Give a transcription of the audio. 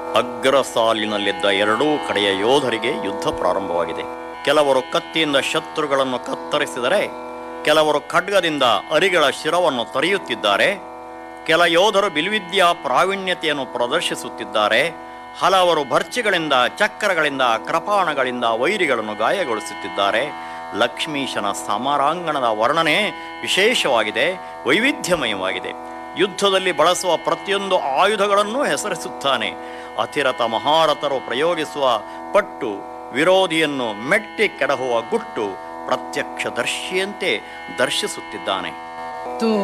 ಅಗ್ರ ಸಾಲಿನಲ್ಲಿದ್ದ ಎರಡೂ ಕಡೆಯ ಯೋಧರಿಗೆ ಯುದ್ಧ ಪ್ರಾರಂಭವಾಗಿದೆ ಕೆಲವರು ಕತ್ತಿಯಿಂದ ಶತ್ರುಗಳನ್ನು ಕತ್ತರಿಸಿದರೆ ಕೆಲವರು ಖಡ್ಗದಿಂದ ಅರಿಗಳ ಶಿರವನ್ನು ತರೆಯುತ್ತಿದ್ದಾರೆ ಕೆಲ ಯೋಧರು ಬಿಲ್ವಿದ್ಯಾ ಪ್ರಾವೀಣ್ಯತೆಯನ್ನು ಪ್ರದರ್ಶಿಸುತ್ತಿದ್ದಾರೆ ಹಲವರು ಭರ್ಚಿಗಳಿಂದ ಚಕ್ರಗಳಿಂದ ಕೃಪಾಣಗಳಿಂದ ವೈರಿಗಳನ್ನು ಗಾಯಗೊಳಿಸುತ್ತಿದ್ದಾರೆ ಲಕ್ಷ್ಮೀಶನ ಸಮರಾಂಗಣದ ವರ್ಣನೆ ವಿಶೇಷವಾಗಿದೆ ವೈವಿಧ್ಯಮಯವಾಗಿದೆ ಯುದ್ಧದಲ್ಲಿ ಬಳಸುವ ಪ್ರತಿಯೊಂದು ಆಯುಧಗಳನ್ನು ಹೆಸರಿಸುತ್ತಾನೆ ಅತಿರಥ ಮಹಾರಥರು ಪ್ರಯೋಗಿಸುವ ಪಟ್ಟು ವಿರೋಧಿಯನ್ನು ಮೆಟ್ಟಿ ಕೆಡಹುವ ಗುಟ್ಟು ಪ್ರತ್ಯಕ್ಷದರ್ಶಿಯಂತೆ ದರ್ಶಿಸುತ್ತಿದ್ದಾನೆ